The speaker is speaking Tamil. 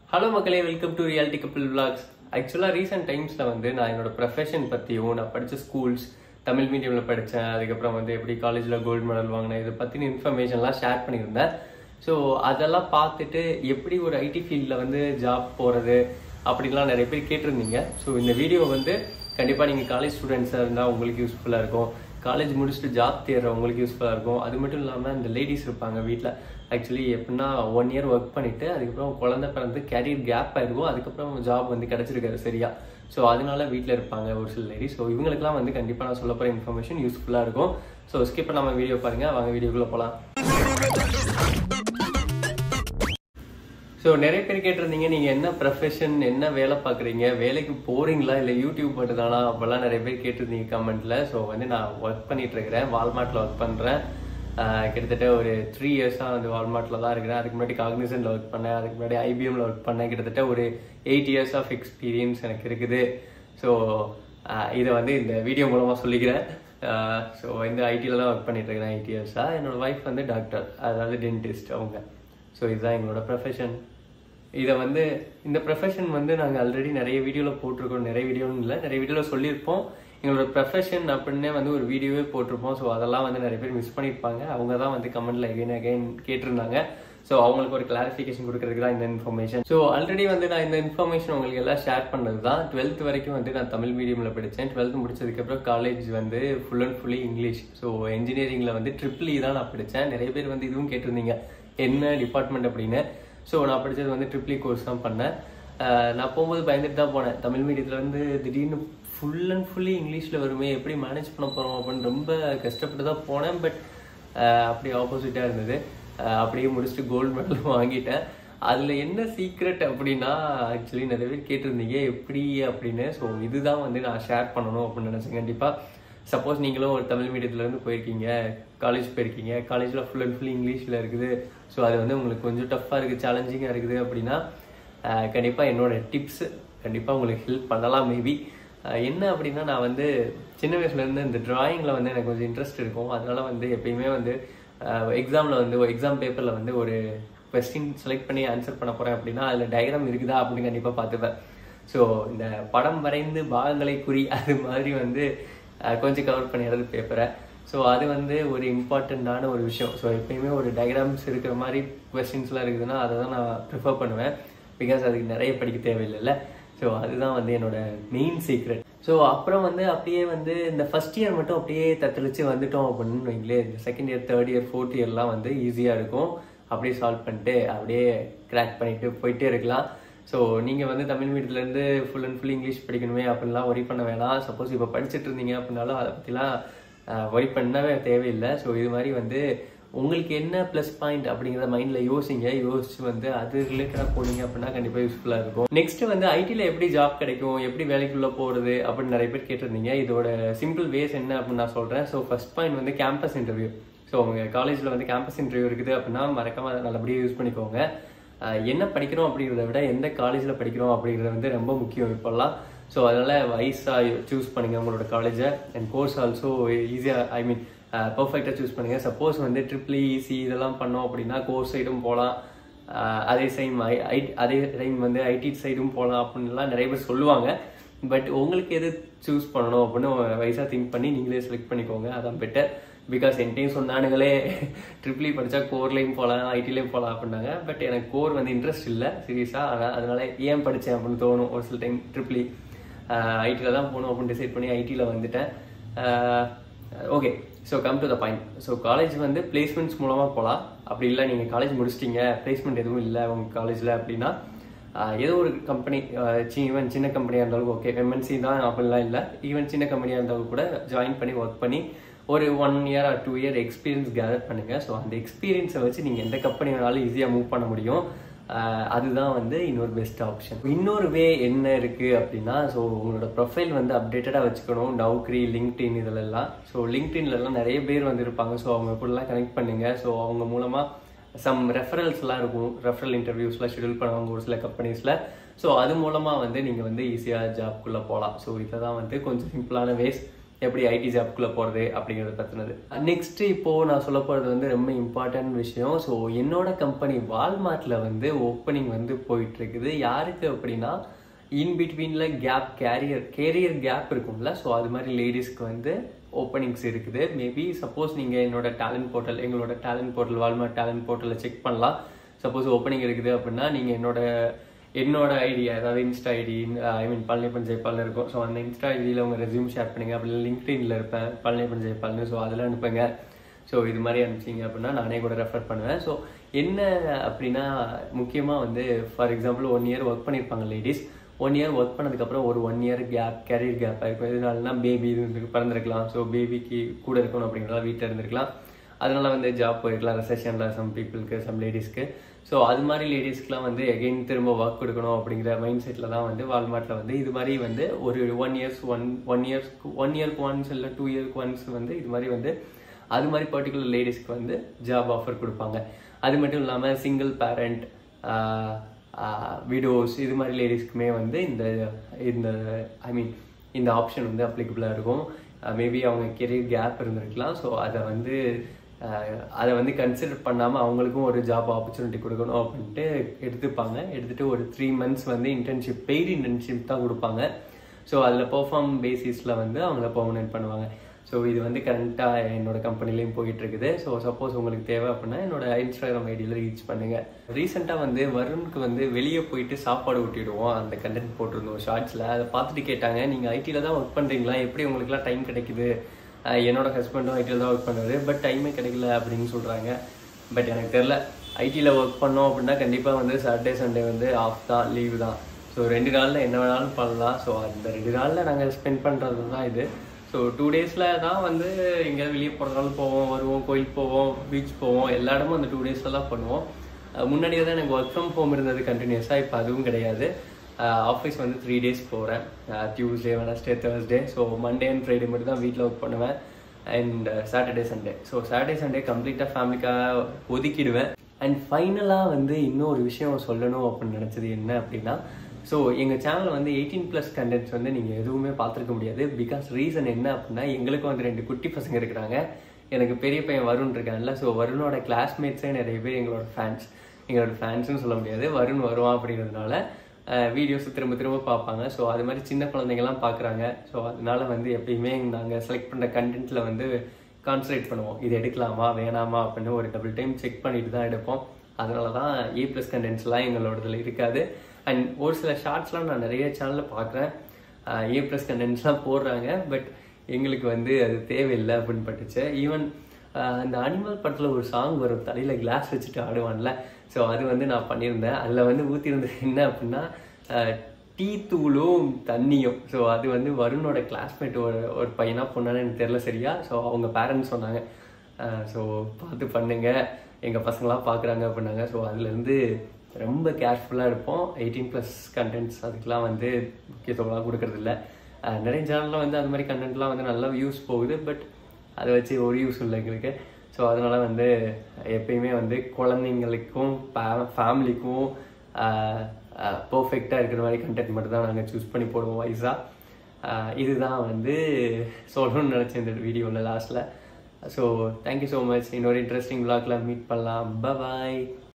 ஹலோ மக்களே welcome to reality couple vlogs ஆக்சுவலாக ரீசெண்ட் டைம்ஸில் வந்து நான் என்னோட ப்ரொஃபஷன் பற்றியும் நான் படித்த ஸ்கூல்ஸ் தமிழ் மீடியமில் படித்தேன் அதுக்கப்புறம் வந்து எப்படி காலேஜில் கோல்டு மெடல் வாங்கினேன் இதை பற்றின இன்ஃபர்மேஷன்லாம் ஷேர் பண்ணியிருந்தேன் ஸோ அதெல்லாம் பார்த்துட்டு எப்படி ஒரு ஐடி ஃபீல்டில் வந்து ஜாப் போகிறது அப்படின்லாம் நிறைய பேர் கேட்டிருந்தீங்க ஸோ இந்த வீடியோ வந்து கண்டிப்பாக நீங்கள் காலேஜ் ஸ்டூடெண்ட்ஸாக இருந்தால் உங்களுக்கு யூஸ்ஃபுல்லாக இருக்கும் காலேஜ் முடிச்சுட்டு ஜாப் தேடுறவங்களுக்கு யூஸ்ஃபுல்லாக இருக்கும் அது மட்டும் இல்லாமல் இந்த லேடிஸ் இருப்பாங்க வீட்டில் ஆக்சுவலி எப்படின்னா ஒன் இயர் ஒர்க் பண்ணிட்டு அதுக்கப்புறம் குழந்தை பிறந்து கேரியர் கேப் ஆயிருக்கும் அதுக்கப்புறம் ஜாப் வந்து கிடச்சிருக்காரு சரியா ஸோ அதனால வீட்டில் இருப்பாங்க ஒரு சில லேடி ஸோ இவங்களுக்குலாம் வந்து கண்டிப்பாக நான் சொல்ல போகிற இன்ஃபர்மேஷன் யூஸ்ஃபுல்லாக இருக்கும் ஸோ ஸ்கிப் பண்ணாமல் வீடியோ பாருங்கள் வாங்க வீடியோக்குள்ளே போகலாம் ஸோ நிறைய பேர் கேட்டிருந்தீங்க நீங்கள் என்ன ப்ரொஃபஷன் என்ன வேலை பார்க்குறீங்க வேலைக்கு போகிறீங்களா இல்லை யூடியூப் மட்டும்தானா அப்போல்லாம் நிறைய பேர் கேட்டிருந்தீங்க கமெண்ட்டில் ஸோ வந்து நான் ஒர்க் பண்ணிட்டு இருக்கிறேன் வால்மார்ட்டில் ஒர்க் பண்ணுறேன் கிட்டத்தட்ட ஒரு த்ரீ இயர்ஸாக வந்து வால்மார்ட்டில் தான் இருக்கிறேன் அதுக்கு முன்னாடி காக்னிசனில் ஒர்க் பண்ணேன் அதுக்கு முன்னாடி ஐபிஎம்ல ஒர்க் பண்ணேன் கிட்டத்தட்ட ஒரு எயிட் இயர்ஸ் ஆஃப் எக்ஸ்பீரியன்ஸ் எனக்கு இருக்குது ஸோ இதை வந்து இந்த வீடியோ மூலமாக சொல்லிக்கிறேன் ஸோ இந்த ஐடியில் தான் ஒர்க் பண்ணிட்டு இருக்கிறேன் எயிட் இயர்ஸாக என்னோட ஒய்ஃப் வந்து டாக்டர் அதாவது டென்டிஸ்ட் அவங்க ஸோ இதுதான் எங்களோட ப்ரொஃபஷன் இதை வந்து இந்த ப்ரொஃபஷன் வந்து நாங்கள் ஆல்ரெடி நிறைய வீடியோவில் போட்டிருக்கோம் நிறைய வீடியோன்னு இல்லை நிறைய வீடியோவில் சொல்லியிருப்போம் எங்களோட ப்ரொஃபஷன் அப்படின்னே வந்து ஒரு வீடியோவே போட்டிருப்போம் ஸோ அதெல்லாம் வந்து நிறைய பேர் மிஸ் பண்ணியிருப்பாங்க அவங்க தான் வந்து கமெண்ட்ல அகைன் அகைன் கேட்டிருந்தாங்க ஸோ அவங்களுக்கு ஒரு கிளாரிஃபிகேஷன் கொடுக்கறதுக்கு தான் இந்த இன்ஃபர்மேஷன் ஸோ ஆல்ரெடி வந்து நான் இந்த இன்ஃபர்மேஷன் உங்களுக்கு எல்லாம் ஷேர் பண்ணது தான் டுவெல்த் வரைக்கும் வந்து நான் தமிழ் மீடியமில் படித்தேன் டுவெல்த் முடிச்சதுக்கப்புறம் காலேஜ் வந்து full and fully English so இன்ஜினியரிங்கில் வந்து ட்ரிபிள் தான் நான் படித்தேன் நிறைய பேர் வந்து இதுவும் கேட்டிருந்தீங்க என்ன டிபார்ட்மெண்ட் அப்படின்னு ஸோ நான் படித்தது வந்து ட்ரிபிளி கோர்ஸ் தான் பண்ணேன் நான் போகும்போது பயந்துட்டு தான் போனேன் தமிழ் மீடியத்தில் வந்து திடீர்னு ஃபுல் அண்ட் ஃபுல்லி இங்கிலீஷில் வருமே எப்படி மேனேஜ் பண்ண போகிறோம் அப்படின்னு ரொம்ப கஷ்டப்பட்டு தான் போனேன் பட் அப்படி ஆப்போசிட்டாக இருந்தது அப்படியே முடிச்சுட்டு கோல்டு மெடல் வாங்கிட்டேன் அதில் என்ன சீக்ரெட் அப்படின்னா ஆக்சுவலி நிறைய பேர் கேட்டிருந்தீங்க எப்படி அப்படின்னு ஸோ இதுதான் வந்து நான் ஷேர் பண்ணணும் அப்படின்னு நினச்சேன் கண்டிப்பாக சப்போஸ் நீங்களும் ஒரு தமிழ் மீடியத்துலேருந்து போயிருக்கீங்க காலேஜ் போயிருக்கீங்க காலேஜில் ஃபுல் அண்ட் ஃபுல் இங்கிலீஷில் இருக்குது ஸோ அது வந்து உங்களுக்கு கொஞ்சம் டஃப்பாக இருக்குது சேலஞ்சிங்காக இருக்குது அப்படின்னா கண்டிப்பாக என்னோட டிப்ஸ் கண்டிப்பாக உங்களுக்கு ஹெல்ப் பண்ணலாம் மேபி என்ன அப்படின்னா நான் வந்து சின்ன வயசுலேருந்து இந்த ட்ராயிங்கில் வந்து எனக்கு கொஞ்சம் இன்ட்ரெஸ்ட் இருக்கும் அதனால வந்து எப்பயுமே வந்து எக்ஸாமில் வந்து எக்ஸாம் பேப்பரில் வந்து ஒரு கொஸ்டின் செலக்ட் பண்ணி ஆன்சர் பண்ண போகிறேன் அப்படின்னா அதில் டயக்ராம் இருக்குதா அப்படின்னு கண்டிப்பாக பார்த்துப்பேன் ஸோ இந்த படம் வரைந்து பாகங்களை குறி அது மாதிரி வந்து கொஞ்சம் கவர் பண்ணிடுறது பேப்பரை ஸோ அது வந்து ஒரு இம்பார்ட்டண்ட்டான ஒரு விஷயம் ஸோ எப்பயுமே ஒரு டயக்ராம்ஸ் இருக்கிற மாதிரி கொஸ்டின்ஸ்லாம் இருக்குதுன்னா அதை தான் நான் ப்ரிஃபர் பண்ணுவேன் பிகாஸ் அதுக்கு நிறைய படிக்க தேவையில்லைல்ல ஸோ அதுதான் வந்து என்னோட மெயின் சீக்ரெட் ஸோ அப்புறம் வந்து அப்படியே வந்து இந்த ஃபர்ஸ்ட் இயர் மட்டும் அப்படியே தத்தளிச்சு வந்துட்டோம் அப்படின்னு வைங்களேன் இந்த second year third year fourth இயர்லாம் வந்து ஈஸியாக இருக்கும் அப்படியே சால்வ் பண்ணிட்டு அப்படியே கிராக் பண்ணிட்டு போயிட்டே இருக்கலாம் ஸோ நீங்கள் வந்து தமிழ் மீடியத்துலேருந்து ஃபுல் அண்ட் ஃபுல் இங்கிலீஷ் படிக்கணுமே அப்படின்லாம் ஒரி பண்ண வேணாம் சப்போஸ் இப்போ படிச்சுட்டு இருந்தீங்க அப்படின்னாலும் அதை பற்றிலாம் ஒரி பண்ணவே தேவையில்லை ஸோ இது மாதிரி வந்து உங்களுக்கு என்ன ப்ளஸ் பாயிண்ட் அப்படிங்கிறத மைண்டில் யோசிங்க யோசிச்சு வந்து அது ரிலேட்டடாக போனீங்க அப்படின்னா கண்டிப்பாக யூஸ்ஃபுல்லாக இருக்கும் நெக்ஸ்ட் வந்து ஐடியில் எப்படி ஜாப் கிடைக்கும் எப்படி வேலைக்குள்ளே போகிறது அப்படின்னு நிறைய பேர் கேட்டிருந்தீங்க இதோட சிம்பிள் வேஸ் என்ன அப்படின்னு நான் சொல்கிறேன் ஸோ ஃபர்ஸ்ட் பாயிண்ட் வந்து கேம்பஸ் இன்டர்வியூ ஸோ உங்கள் காலேஜில் வந்து கேம்பஸ் இன்டர்வியூ இருக்குது அப்படின்னா மறக்காம அதை நல்லபடியாக யூஸ் பண்ணிக்கோங்க என்ன படிக்கிறோம் அப்படிங்கிறத விட எந்த காலேஜில் படிக்கிறோம் அப்படிங்கிறது வந்து ரொம்ப முக்கியம் இப்போல்லாம் ஸோ அதனால் வைஸாக சூஸ் பண்ணுங்கள் உங்களோட காலேஜை அண்ட் கோர்ஸ் ஆல்சோ ஈஸியாக ஐ மீன் பர்ஃபெக்டாக சூஸ் பண்ணுங்கள் சப்போஸ் வந்து ட்ரிபிள் இசி இதெல்லாம் பண்ணோம் அப்படின்னா கோர்ஸ் சைடும் போகலாம் அதே சைம் ஐ ஐ அதே டைம் வந்து ஐடி சைடும் போகலாம் அப்படின்லாம் நிறைய பேர் சொல்லுவாங்க பட் உங்களுக்கு எது சூஸ் பண்ணணும் அப்படின்னு வயசாக திங்க் பண்ணி நீங்களே செலக்ட் பண்ணிக்கோங்க அதான் பெட்டர் பிகாஸ் என்கிட்டையும் சொன்னானுங்களே ட்ரிபிளி படித்தா கோர்லேயும் போகலாம் ஐடிலையும் போகலாம் அப்படின்னாங்க பட் எனக்கு கோர் வந்து இன்ட்ரெஸ்ட் இல்லை சீரியஸாக ஆனால் அதனால ஏன் படித்தேன் அப்படின்னு தோணும் ஒரு சில டைம் ட்ரிபிளி ஐடியில் தான் போகணும் அப்படின்னு டிசைட் பண்ணி ஐடியில் வந்துட்டேன் okay so come to the point so college வந்து பிளேஸ்மெண்ட்ஸ் மூலமாக போகலாம் அப்படி இல்லை நீங்கள் காலேஜ் முடிச்சிட்டிங்க பிளேஸ்மெண்ட் எதுவும் இல்லை உங்கள் காலேஜில் அப்படின்னா ஏதோ ஒரு கம்பெனி ஈவன் சின்ன கம்பெனியாக இருந்தாலும் ஓகே எம்என்சி தான் அப்படிலாம் இல்லை ஈவன் சின்ன கம்பெனியாக இருந்தாலும் கூட ஜாயின் பண்ணி ஒர்க் பண்ணி ஒரு one year or two year experience gather பண்ணுங்கள் ஸோ அந்த எக்ஸ்பீரியன்ஸை வச்சு நீங்கள் எந்த கம்பெனி வேணாலும் ஈஸியாக மூவ் பண்ண முடியும் அதுதான் வந்து இன்னொரு பெஸ்ட் ஆப்ஷன் இன்னொரு வே என்ன இருக்குது அப்படின்னா ஸோ உங்களோட ப்ரொஃபைல் வந்து அப்டேட்டடாக வச்சுக்கணும் டவுக்ரி லிங்க்டின் இதிலெல்லாம் ஸோ லிங்க்டின்லலாம் நிறைய பேர் வந்து இருப்பாங்க ஸோ அவங்க இப்படிலாம் கனெக்ட் பண்ணுங்கள் ஸோ அவங்க மூலமாக சம் ரெஃபரல்ஸ்லாம் இருக்கும் ரெஃபரல் இன்டர்வியூஸ்லாம் ஷெடியூல் பண்ணுவாங்க ஒரு சில கம்பெனிஸில் ஸோ அது மூலமாக வந்து நீங்கள் வந்து ஈஸியாக ஜாப்குள்ளே போகலாம் ஸோ இதை தான் வந்து கொஞ்சம் சிம்பிளான வேஸ் எப்படி ஐடி ஜாப்குள்ளே போகிறது அப்படிங்கிறத பற்றினது நெக்ஸ்ட் இப்போது நான் சொல்ல போகிறது வந்து ரொம்ப இம்பார்ட்டன்ட் விஷயம் ஸோ என்னோட கம்பெனி வால்மார்ட்டில் வந்து ஓப்பனிங் வந்து போயிட்டு இருக்குது யாருக்கு அப்படின்னா இன் பிட்வீனில் கேப் கேரியர் கேரியர் கேப் இருக்கும்ல ஸோ அது மாதிரி லேடிஸ்க்கு வந்து ஓப்பனிங்ஸ் இருக்குது மேபி சப்போஸ் நீங்கள் என்னோட டேலண்ட் போர்ட்டல் எங்களோட டேலண்ட் போர்ட்டல் வால்மார்ட் டேலண்ட் போர்ட்டலில் செக் பண்ணலாம் சப்போஸ் ஓப்பனிங் இருக்குது அப்படின்னா நீங்கள் என்னோட என்னோட ஐடி அதாவது insta ID I mean Palaniappan ஜெயபால்னு இருக்கும் ஸோ அந்த இன்ஸ்டா ஐடியில் உங்கள் ரெஸ்யூம் ஷேர் பண்ணுங்க அப்படி லிங்க்டின்ல இருப்பேன் பழனிப்பன் ஜெயபால்னு ஸோ அதில் அனுப்புங்க ஸோ இது மாதிரி அனுப்பிச்சிங்க அப்படின்னா நானே கூட ரெஃபர் பண்ணுவேன் ஸோ என்ன அப்படின்னா முக்கியமாக வந்து for example one year work பண்ணியிருப்பாங்க லேடிஸ் ஒன் இயர் ஒர்க் பண்ணதுக்கப்புறம் ஒரு one year gap career gap ஆயிருக்கும் எதனாலனா பேபி இது பிறந்திருக்கலாம் ஸோ பேபிக்கு கூட இருக்கணும் அப்படிங்கிறதா வீட்டில் இருந்திருக்கலாம் அதனால வந்து ஜாப் போயிருக்கலாம் ரெசெஷனில் சம் பீப்புளுக்கு சம் லேடிஸ்க்கு ஸோ அது மாதிரி லேடிஸ்க்குலாம் வந்து எகெயின் திரும்ப ஒர்க் கொடுக்கணும் அப்படிங்கிற மைண்ட் செட்டில் தான் வந்து வால்மார்ட்டில் வந்து இது மாதிரி வந்து ஒரு ஒன் இயர்ஸ் ஒன் ஒன் இயர்ஸ்க்கு ஒன் இயர்க்கு ஒன்ஸ் இல்லை டூ இயர்க்கு ஒன்ஸ் வந்து இது மாதிரி வந்து அது மாதிரி பர்டிகுலர் லேடிஸ்க்கு வந்து ஜாப் ஆஃபர் கொடுப்பாங்க அது மட்டும் இல்லாமல் சிங்கிள் பேரண்ட் விடோஸ் இது மாதிரி லேடிஸ்க்குமே வந்து இந்த இந்த ஐ மீன் இந்த ஆப்ஷன் வந்து அப்ளிகபிளாக இருக்கும் மேபி அவங்க கெரியர் கேப் இருந்திருக்கலாம் ஸோ அதை வந்து அதை வந்து கன்சிடர் பண்ணாமல் அவங்களுக்கும் ஒரு ஜாப் ஆப்பர்ச்சுனிட்டி கொடுக்கணும் அப்படின்ட்டு எடுத்துப்பாங்க எடுத்துகிட்டு ஒரு த்ரீ மந்த்ஸ் வந்து இன்டர்ன்ஷிப் பெய்டு இன்டர்ன்ஷிப் தான் கொடுப்பாங்க ஸோ அதில் பெர்ஃபார்ம் பேசிஸில் வந்து அவங்கள பர்மனெண்ட் பண்ணுவாங்க ஸோ இது வந்து கரண்ட்டாக என்னோட கம்பெனிலையும் போயிட்டு இருக்குது ஸோ சப்போஸ் உங்களுக்கு தேவை அப்படின்னா என்னோட இன்ஸ்டாகிராம் ஐடியில் ரீச் பண்ணுங்க ரீசெண்டாக வந்து வருணுக்கு வந்து வெளியே போயிட்டு சாப்பாடு ஊட்டிடுவோம் அந்த கண்டென்ட் போட்டிருந்தோம் ஷார்ட்ஸில் அதை பார்த்துட்டு கேட்டாங்க நீங்கள் ஐடியில் தான் ஒர்க் பண்ணுறீங்களா எப்படி உங்களுக்குலாம் டைம் கிடைக்குது என்னோட ஹஸ்பண்டும் ஐடியில் தான் ஒர்க் பண்ணுவாரு பட் டைமே கிடைக்கல அப்படின்னு சொல்கிறாங்க பட் எனக்கு தெரில ஐடியில் ஒர்க் பண்ணோம் அப்படின்னா கண்டிப்பாக வந்து சாட்டர்டே சண்டே வந்து ஆஃப் தான் லீவு தான் ஸோ ரெண்டு நாளில் என்ன வேணாலும் பண்ணலாம் ஸோ அந்த ரெண்டு நாளில் நாங்கள் ஸ்பெண்ட் பண்ணுறது தான் இது ஸோ டூ டேஸில் தான் வந்து எங்கேயாவது வெளியே போகிறதாலும் போவோம் வருவோம் கோயிலுக்கு போவோம் பீச் போவோம் எல்லா இடமும் அந்த டூ டேஸில் தான் பண்ணுவோம் முன்னாடியே தான் எனக்கு ஒர்க் ஃப்ரம் ஹோம் இருந்தது கண்டினியூஸாக இப்போ அதுவும் கிடையாது ஆஃபீஸ் வந்து த்ரீ டேஸ் போகிறேன் Tuesday Wednesday Thursday so Monday and Friday மட்டும் தான் வீட்டில் ஒர்க் பண்ணுவேன் and Saturday Sunday so Saturday Sunday கம்ப்ளீட்டாக ஃபேமிலிக்காக ஒதுக்கிடுவேன் அண்ட் ஃபைனலாக வந்து இன்னொரு விஷயம் சொல்லணும் அப்படின்னு நினச்சது என்ன அப்படின்னா ஸோ எங்கள் சேனலில் வந்து எயிட்டீன் ப்ளஸ் கண்டென்ட்ஸ் வந்து நீங்கள் எதுவுமே பார்த்துருக்க முடியாது பிகாஸ் ரீசன் என்ன அப்படின்னா எங்களுக்கு வந்து ரெண்டு குட்டி பசங்க இருக்கிறாங்க எனக்கு பெரிய பையன் வருண் இருக்கான்ல ஸோ வருணோட கிளாஸ்மேட்ஸே நிறைய பேர் எங்களோட ஃபேன்ஸ் எங்களோட ஃபேன்ஸ்னு சொல்ல முடியாது வருண் வருவான் அப்படிங்கிறதுனால வீடியோஸ் திரும்ப திரும்ப பார்ப்பாங்க ஸோ அது மாதிரி சின்ன குழந்தைங்கலாம் பார்க்குறாங்க ஸோ அதனால வந்து எப்பயுமே நாங்கள் செலக்ட் பண்ணுற கண்டென்ட்டில் வந்து கான்சன்ட்ரேட் பண்ணுவோம் இது எடுக்கலாமா வேணாமா அப்படின்னு ஒரு டபுள் டைம் செக் பண்ணிட்டு தான் எடுப்போம் அதனால தான் ஏ ப்ளஸ் கண்டென்ட்ஸ்லாம் எங்களோடதுல இருக்காது அண்ட் ஒரு சில ஷார்ட்ஸ்லாம் நான் நிறைய சேனலில் பார்க்குறேன் ஏ ப்ளஸ் கண்டென்ட்ஸ்லாம் போடுறாங்க பட் எங்களுக்கு வந்து அது தேவையில்லை அப்படின்னு பட்டுச்சு ஈவன் அந்த அனிமல் படத்தில் ஒரு சாங் வரும் தலையில் கிளாஸ் வச்சுட்டு ஆடுவான்ல ஸோ அது வந்து நான் பண்ணியிருந்தேன் அதில் வந்து ஊற்றிருந்தது என்ன அப்படின்னா டீ தூளும் தண்ணியும் ஸோ அது வந்து வருணோட கிளாஸ்மேட் ஒரு ஒரு பையனா பொண்ணான்னு எனக்கு தெரில சரியா ஸோ அவங்க பேரண்ட்ஸ் சொன்னாங்க ஸோ பார்த்து பண்ணுங்க எங்கள் பசங்களாம் பார்க்குறாங்க அப்படின்னாங்க ஸோ அதுலேருந்து ரொம்ப கேர்ஃபுல்லாக இருப்போம் எயிட்டீன் ப்ளஸ் கண்டென்ட்ஸ் அதுக்கெலாம் வந்து முக்கியத்துவம்லாம் கொடுக்கறதில்ல நிறைய சேனலில் வந்து அது மாதிரி கண்டென்ட்லாம் வந்து நல்லா வியூஸ் போகுது பட் அதை வச்சு ஒரு யூஸ் இல்லை எங்களுக்கு ஸோ அதனால் வந்து எப்பயுமே வந்து குழந்தைங்களுக்கும் ஃபேமிலிக்கும் பர்ஃபெக்டாக இருக்கிற மாதிரி கண்டென்ட் மட்டும் தான் நாங்கள் சூஸ் பண்ணி போடுவோம் வைஸாக இதுதான் வந்து சொல்லணும்னு நினச்சேன் இந்த வீடியோவில் லாஸ்ட்டில் ஸோ தேங்க்யூ ஸோ மச் இன்னொரு இன்ட்ரெஸ்டிங் விளாக்ல மீட் பண்ணலாம் பாய்